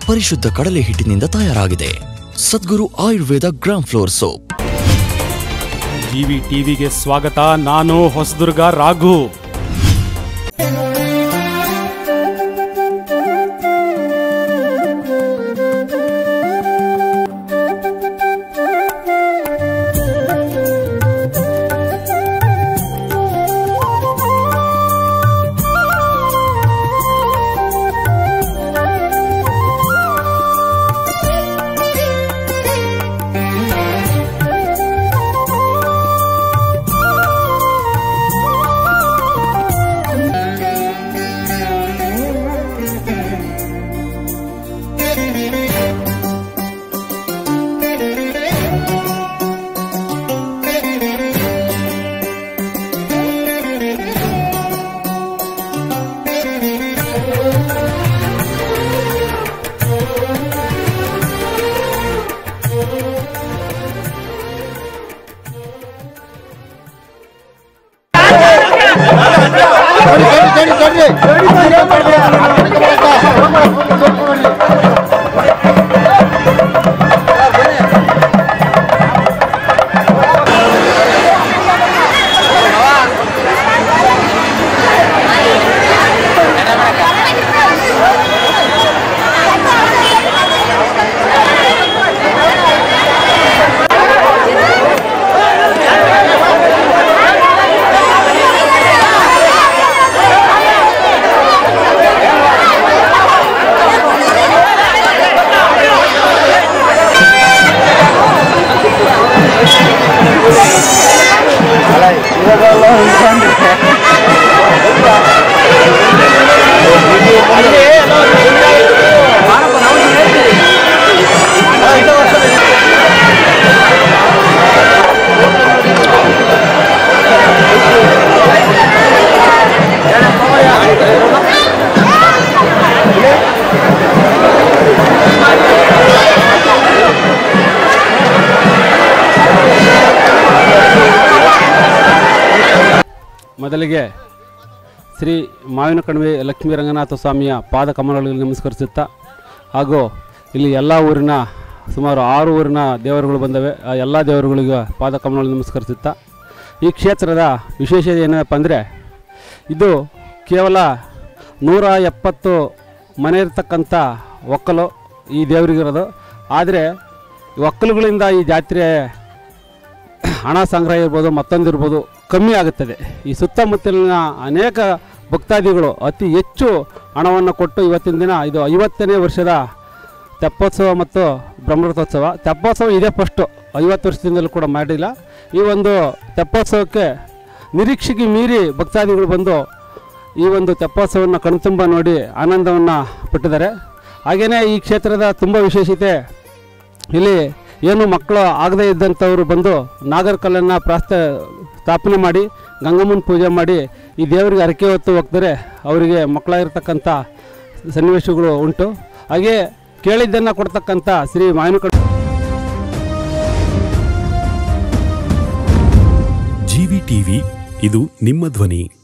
ಪರಿಶುದ್ಧ ಕಡಲೆ ಹಿಟ್ಟಿನಿಂದ ತಯಾರಾಗಿದೆ Sadguru Ayurveda gram flour soap GV ಟಿವಿಗೆ ಸ್ವಾಗತ ನಾನು ಹೊಸದುರ್ಗ ರಾಘು ಮೊದಲಿಗೆ ಶ್ರೀ ಮಾವಿನ ಕಣಿವೆ ಲಕ್ಷ್ಮೀ ರಂಗನಾಥ ಸ್ವಾಮಿಯ ಪಾದ ಕಮಲಗಳಿಗೆ ನಮಸ್ಕರಿಸುತ್ತಾ ಹಾಗೂ ಇಲ್ಲಿ ಎಲ್ಲ ಊರಿನ ಸುಮಾರು ಆರು ಊರಿನ ದೇವರುಗಳು ಬಂದವೆ ಆ ಎಲ್ಲ ದೇವರುಗಳಿಗೆ ಪಾದ ಕಮಲಗಳಿಗೆ ನಮಸ್ಕರಿಸುತ್ತಾ ಈ ಕ್ಷೇತ್ರದ ವಿಶೇಷತೆ ಏನಪ್ಪ ಅಂದರೆ ಇದು ಕೇವಲ ನೂರ ಎಪ್ಪತ್ತು ಮನೆ ಇರ್ತಕ್ಕಂಥ ಒಕ್ಕಲು ಈ ದೇವರಿಗಿರೋದು ಆದರೆ ಈ ಒಕ್ಕಲುಗಳಿಂದ ಈ ಜಾತ್ರೆ ಹಣ ಸಂಗ್ರಹ ಇರ್ಬೋದು ಮತ್ತೊಂದಿರ್ಬೋದು ಕಮ್ಮಿ ಆಗುತ್ತದೆ ಈ ಸುತ್ತಮುತ್ತಲಿನ ಅನೇಕ ಭಕ್ತಾದಿಗಳು ಅತಿ ಹೆಚ್ಚು ಹಣವನ್ನು ಕೊಟ್ಟು ಇವತ್ತಿನ ದಿನ ಇದು ಐವತ್ತನೇ ವರ್ಷದ ತೆಪ್ಪೋತ್ಸವ ಮತ್ತು ಬ್ರಹ್ಮರಥೋತ್ಸವ ತೆಪ್ಪೋತ್ಸವ ಇದೇ ಫಸ್ಟು ಐವತ್ತು ವರ್ಷದಿಂದಲೂ ಕೂಡ ಮಾಡಿಲ್ಲ ಈ ಒಂದು ತೆಪ್ಪೋತ್ಸವಕ್ಕೆ ನಿರೀಕ್ಷೆಗೆ ಮೀರಿ ಭಕ್ತಾದಿಗಳು ಬಂದು ಈ ಒಂದು ತೆಪ್ಪೋತ್ಸವವನ್ನು ಕಣ್ತುಂಬ ನೋಡಿ ಆನಂದವನ್ನು ಪಟ್ಟಿದ್ದಾರೆ ಹಾಗೆಯೇ ಈ ಕ್ಷೇತ್ರದ ತುಂಬ ವಿಶೇಷತೆ ಇಲ್ಲಿ ಏನು ಮಕ್ಕಳು ಆಗದೇ ಇದ್ದಂಥವರು ಬಂದು ನಾಗರಕಲ್ಲನ್ನು ಪ್ರಾಸ್ತ ಸ್ಥಾಪನೆ ಮಾಡಿ ಗಂಗಮ್ಮನ ಪೂಜೆ ಮಾಡಿ ಈ ದೇವರಿಗೆ ಹರಕೆ ಹೊತ್ತು ಹೋಗ್ತಾರೆ ಅವರಿಗೆ ಮಕ್ಕಳಾಗಿರ್ತಕ್ಕಂಥ ಸನ್ನಿವೇಶಗಳು ಉಂಟು ಹಾಗೆ ಕೇಳಿದ್ದನ್ನು ಕೊಡ್ತಕ್ಕಂಥ ಶ್ರೀ ಮಾಯನಕಡ ಜಿವಿ ಟಿವಿ ಇದು ನಿಮ್ಮ ಧ್ವನಿ